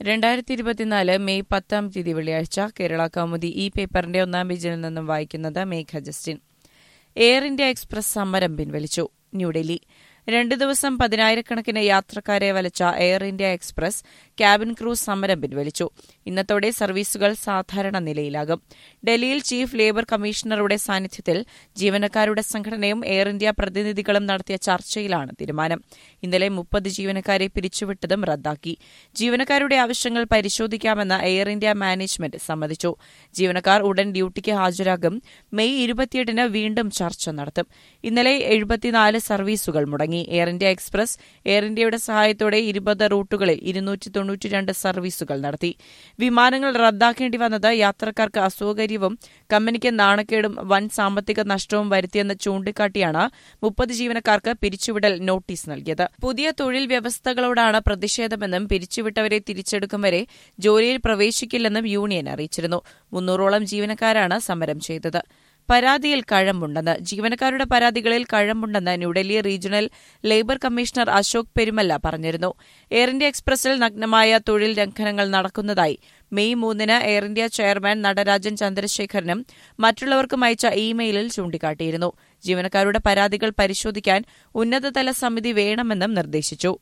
രണ്ടായിരത്തി ഇരുപത്തിനാല് മെയ് പത്താം തീയതി വെള്ളിയാഴ്ച കേരള കൗമുദി ഈ പേപ്പറിന്റെ ഒന്നാം പേജിൽ നിന്നും വായിക്കുന്നത് Megha Justin Air India Express സമരം പിൻവലിച്ചു ന്യൂഡൽഹി രണ്ട് ദിവസം പതിനായിരക്കണക്കിന് യാത്രക്കാരെ വലിച്ച Air India Express cabin crew സമരം പിൻവലിച്ചു ഇന്നത്തോടെ സർവീസുകൾ സാധാരണ നിലയിലാകും ഡൽഹിയിൽ ചീഫ് ലേബർ കമ്മീഷണറുടെ സാന്നിധ്യത്തിൽ ജീവനക്കാരുടെ സംഘടനയും എയർ ഇന്ത്യ പ്രതിനിധികളും നടത്തിയ ചർച്ചയിലാണ് തീരുമാനം ഇന്നലെ മുപ്പത് ജീവനക്കാരെ പിരിച്ചുവിട്ടതും റദ്ദാക്കി ജീവനക്കാരുടെ ആവശ്യങ്ങൾ പരിശോധിക്കാമെന്ന് എയർ ഇന്ത്യ മാനേജ്മെന്റ് സമ്മതിച്ചു ജീവനക്കാർ ഉടൻ ഡ്യൂട്ടിക്ക് ഹാജരാകും മെയ് ഇരുപത്തിയെട്ടിന് വീണ്ടും ചർച്ച നടത്തും ഇന്നലെ എഴുപത്തിനാല് സർവീസുകൾ മുടങ്ങി എയർ ഇന്ത്യ എക്സ്പ്രസ് എയർ ഇന്ത്യയുടെ സഹായത്തോടെ ഇരുപത് റൂട്ടുകളിൽ ഇരുന്നൂറ്റി തൊണ്ണൂറ്റിരണ്ട് സർവീസുകൾ നടത്തി വിമാനങ്ങൾ റദ്ദാക്കേണ്ടി വന്നത് യാത്രക്കാർക്ക് അസൗകര്യവും കമ്പനിക്ക് നാണക്കേടും വൻ സാമ്പത്തിക നഷ്ടവും വരുത്തിയെന്ന് ചൂണ്ടിക്കാട്ടിയാണ് മുപ്പത് ജീവനക്കാർക്ക് പിരിച്ചുവിടൽ നോട്ടീസ് നൽകിയത് പുതിയ തൊഴിൽ വ്യവസ്ഥകളോടാണ് പ്രതിഷേധമെന്നും പിരിച്ചുവിട്ടവരെ തിരിച്ചെടുക്കും വരെ ജോലിയിൽ പ്രവേശിക്കില്ലെന്നും യൂണിയൻ അറിയിച്ചിരുന്നു മുന്നൂറോളം ജീവനക്കാരാണ് സമരം ചെയ്തത് പരാതിയിൽ കഴമ്പുണ്ടെന്ന് ജീവനക്കാരുടെ പരാതികളിൽ കഴമ്പുണ്ടെന്ന് New Delhi regional labour commissioner Ashok Perumalla പറഞ്ഞിരുന്നു എയർ ഇന്ത്യ എക്സ്പ്രസിൽ നഗ്നമായ തൊഴിൽ ലംഘനങ്ങൾ നടക്കുന്നതായി മെയ് മൂന്നിന് എയർ ഇന്ത്യ ചെയർമാൻ നടരാജൻ ചന്ദ്രശേഖരനും മറ്റുള്ളവർക്കും അയച്ച ഇമെയിലിൽ ചൂണ്ടിക്കാട്ടിയിരുന്നു ജീവനക്കാരുടെ പരാതികൾ പരിശോധിക്കാൻ ഉന്നതതല സമിതി വേണമെന്നും നിർദ്ദേശിച്ചു